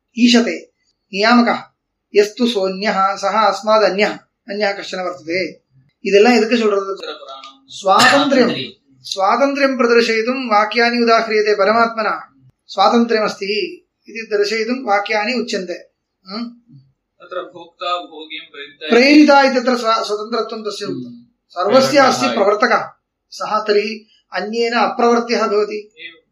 ईशते नियामकः यस्तु सोऽन्यः सः अस्माद् अन्यः अन्यः कश्चन वर्तते இதெல்லாம் எதுக்கு சொல்றது स्वातन्त्र्यं स्वातन्त्र्यं प्रदर्शयितुं वाक्यानि उदाह्रियते परमात्मना स्वातन्त्र्यमस्ति इति दर्शयितुं वाक्यानि उच्यन्ते हं? तत्र भोक्ता भोग्यं प्रेरिता प्रेरिता इत्यत्र स्वा- स्वतन्त्रत्वं तस्य उक्तं सर्वस्य अस्ति प्रवर्तकः सः तर्हि अन्येन अप्रवर्त्यः भवति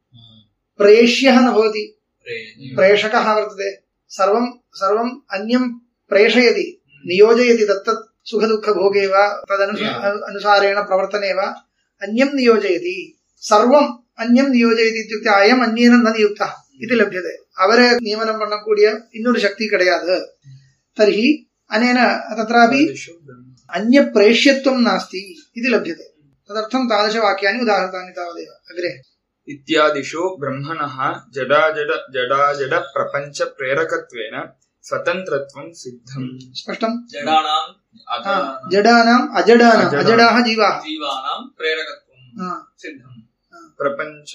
प्रेष्यः न भवति प्रेषकः वर्तते सर्वं सर्वम् अन्यं प्रेषयति नियोजयति तत्तत् सुखदुःखभोगे वा तदनु अनुसारेण प्रवर्तने वा अन्यं नियोजयति सर्वम् अन्यं நியோஜயதி இत्युक्ते அயம் அந்நியன ந நியுக்தா இது லப்யते அவரை நியமனம் பண்ணக்கூடிய இன்னொரு சக்தி கிடையாது தர்हि अनेन तत्रापि अन्यप्रेष्यत्वं नास्ति इति लभ्यते तदर्थं तादृशवाक्यानि उदाहृतानि तावदेव अग्रे इत्यादिषु ब्रह्मणः जडाजड जडाजड प्रपञ्च प्रेरकत्वेन स्वतन्त्रत्वं सिद्धम् स्पष्टं जडानाम् हा, अजडानां जडानाम् अजडानाम् अजडा- अजडाः जीवाः जीवानां प्रेरकत्वं हा, सिद्धम् प्रपञ्च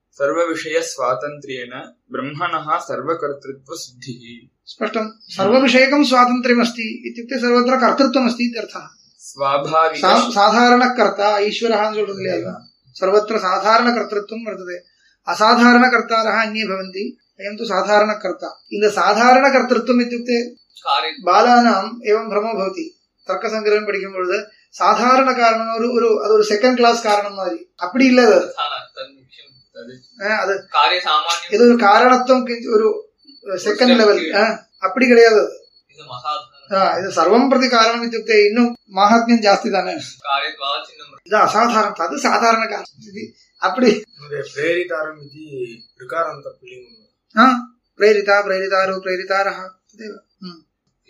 सर्वविषयस्वातन्त्र्येण ब्रह्मणः सर्वकर्तृत्वसिद्धिः स्पष्टं सर्वविषयकं स्वातन्त्र्यमस्ति इत्युक्ते सर्वत्र कर्तृत्वमस्ति इत्यर्थः स्वाभाविक சா- சாதாரண கர்த்தா ஈஸ்வரः சொல்றது இல்லையா सर्वत्र சாதாரண கர்த்தृत्वं वर्तते அசாதாரண கர்த்தாரः अन्ये भवन्ति अयं तु சாதாரண கர்த்தா இந்த சாதாரண கர்த்தृत्वம் इत्युक्ते कार्य பாலானாம் ஏவம் பிரமோ பவதி தர்க்க சங்கிரகம் படிக்கும் பொழுது சாதாரண காரணம் ஒரு ஒரு அது ஒரு செகண்ட் கிளாஸ் காரணம் மாதிரி அப்படி இல்ல அது तथा न तन्निमिषं तद् அஹ் அது कार्यसामान्यम् இது ஒரு காரணத்துவம் கிஞ்சி- ஒரு செகண்ட் லெவல் அப்படி கிடையாது அது. इदम् असाधारणं அஹ் இது சர்வம் பிரதி காரணம் இத்தியுக்ते இன்னும் மாஹாத்மியம் ஜாஸ்தி தானே कार्यद्वाचिन्नं இது அசாதாரணம் அது சாதாரண காரணம் இது அப்படி प्रेरितारम् इति ऋकारान्तपुल्लिङ्गं ஆ, பிரேரிதா பிரேரிதாரோ பிரேரிதாரः तदेव ம்.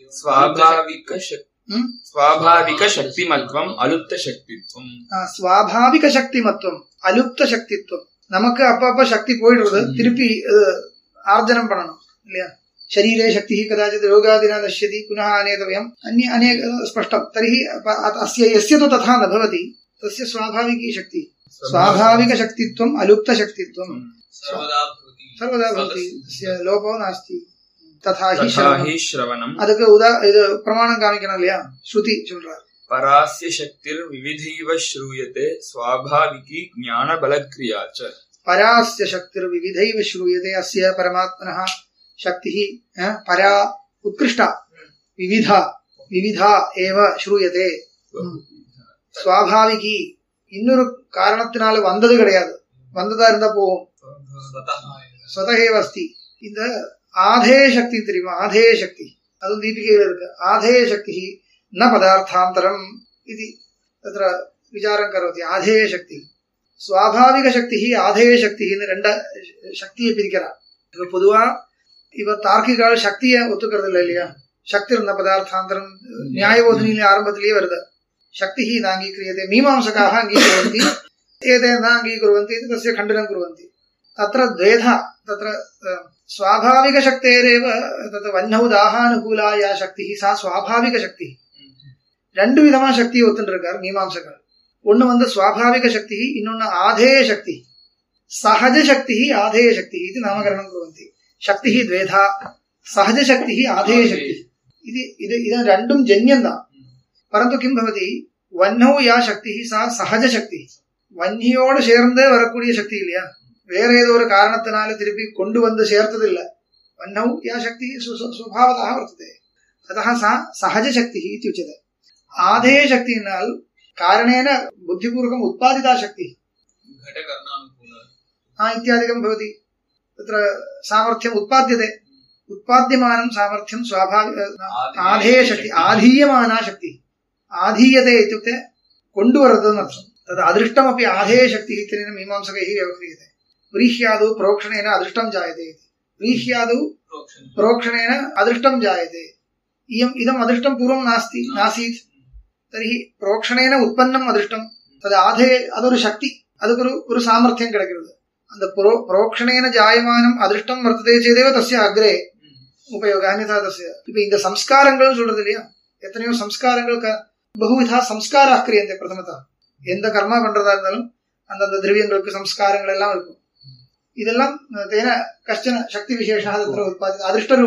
स्वाभाविक ம். स्वाभाविकशक्तिमत्वम् अलुप्तशक्तित्वम् ஆ, சுவாபாவிக சக்திமத்துவம் அலுப்த சக்தித்துவம் நமக்கு அப்பப்ப சக்தி போயிடுறது திருப்பி அஹ், ஆர்ஜனம் பண்ணணும் இல்லையா शरीरे शक्तिः कदाचित् रोगादिना नश्यति पुनः आनेतव्यम् अन्य अनेक स्पष्टं तर्हि अप- अत- अस्य यस्य तु तथा न भवति तस्य स्वाभाविकी शक्तिः स्वाभाविकशक्तित्वम् अलुप्तशक्तित्वम् सर्वदा भवति सर्वदा भवति तस्य लोपो नास्ति तथा हि तथा श्रवणम् हि श्रवणम् அதுக்கு உதா இது பிரமாணம் காமிக்கணும் இல்லையா ஸ்ருதி சொல்றார் परास्य शक्तिर्विविधैव श्रूयते स्वाभाविकी ज्ञानबलक्रिया च परास्य शक्तिर्विविधैव श्रूयते अस्य परमात्मनः शक्तिः अ, परा उत्कृष्टा विविधा विविधा एव श्रूयते ம். சுவாபாவிகி இன்னொரு காரணத்தினால வந்தது கிடையாது வந்ததா இருந்தா போகும் स्वतः ஸ்வதகேவ அஸ்தி இந்த ஆதேய சக்தி தெரியுமா ஆதேய சக்தி அதுவும் தீபிகையில் இருக்கு ஆதேய சக்தி ந பதார்த்தாந்தரம் இது தत्र விசாரம் கரோதி ஆதேய சக்தி சுவாபாவிக சக்தி ஆதேய சக்தின்னு ரெண்ட சக்தியை பிரிக்கிறார் இப்ப பொதுவா இவர் தார்க்கிகால் சக்தியை ஒத்துக்கிறது இல்லை இல்லையா சக்தி இருந்த பதார்த்தாந்தரம் நியாயபோதனையில ஆரம்பத்திலேயே வருது शक्तिः नाङ्गीक्रियते मीमांसकाः अङ्गीकुर्वन्ति एते न अङ्गीकुर्वन्ति इति तस्य खण्डनं कुर्वन्ति तत्र द्वेधा तत्र अ, स्वाभाविकशक्तेरेव तत् वह्नौ दाहानुकूला या शक्तिः सा स्वाभाविकशक्तिः ரெண்டு விதமா சக்தியை ஒத்துட்டு இருக்கார் மீமாம்சகர் ஒண்ணு வந்து சுவாபாவிக சக்தி இன்னொன்னு ஆதேய சக்தி சகஜ சக்தி ஆதேய சக்தி இது நாமகரணம் குருவந்தி சக்தி द्वेधा சகஜ சக்தி ஆதேய சக்தி இது இது இது ரெண்டும் ஜன்யம் தான் பரந்து கிம் பவதி வன்னௌ யா சக்தி சா சகஜ சக்தி வன்னியோடு சேர்ந்தே வரக்கூடிய சக்தி இல்லையா வேற ஏதோ ஒரு காரணத்தினால திருப்பி கொண்டு வந்து சேர்த்தது இல்ல வன்னௌ யா சக்தி சுவாவதாக வர்த்ததே அத்தः सा सहजशक्तिः इति उच्यते आधेयशक्तिनाल् कारणेन बुद्धिपूर्वकम् उत्पादिता शक्तिः घटकर्णानुकूल हा इत्यादिकं भवति तत्र सामर्थ्यम् उत्पाद्यते उत्पाद्यमानं सामर्थ्यं स्वाभाविक आधेयशक्ति आधीयमाना शक्तिः आधीयते इत्युक्ते कोण्डुवरदनर्थं तद् अदृष्टमपि आधेयशक्तिः इत्यनेन मीमांसकैः व्यवह्रियते व्रीह्यादौ प्रोक्षणेन अदृष्टं जायते इति व्रीह्यादौ प्रोक्षणं प्रोक्षणेन अदृष्टं जायते इयम् इदम् अदृष्टं पूर्वं नास्ति नासीत् तर्हि प्रोक्षणेन उत्पन्नम् अदृष्टं तद् आधे अदொரு சக்தி அதுக்கு ஒரு ஒரு சாமர்த்தியம் கிடைக்கிறது அந்த புரோ புரோக்ஷணேன ஜாயமானம் அதிருஷ்டம் வர்த்ததே சேதேவ தஸ்ய அக்ரே உபயோக அந்நதா தஸ்ய இப்ப இந்த சம்ஸ்காரங்கள் சொல்றது இல்லையா எத்தனையோ சம்ஸ்காரங்கள் க- பகுவிதா சம்ஸ்காரா கிரியந்தே பிரதமதா எந்த கர்மா பண்றதா இருந்தாலும் அந்தந்த திரவியங்களுக்கு சம்ஸ்காரங்கள் எல்லாம் இருக்கும் இதெல்லாம் தேன கஷ்டன சக்தி விசேஷா தத்திர உற்பத்தி அதிருஷ்ட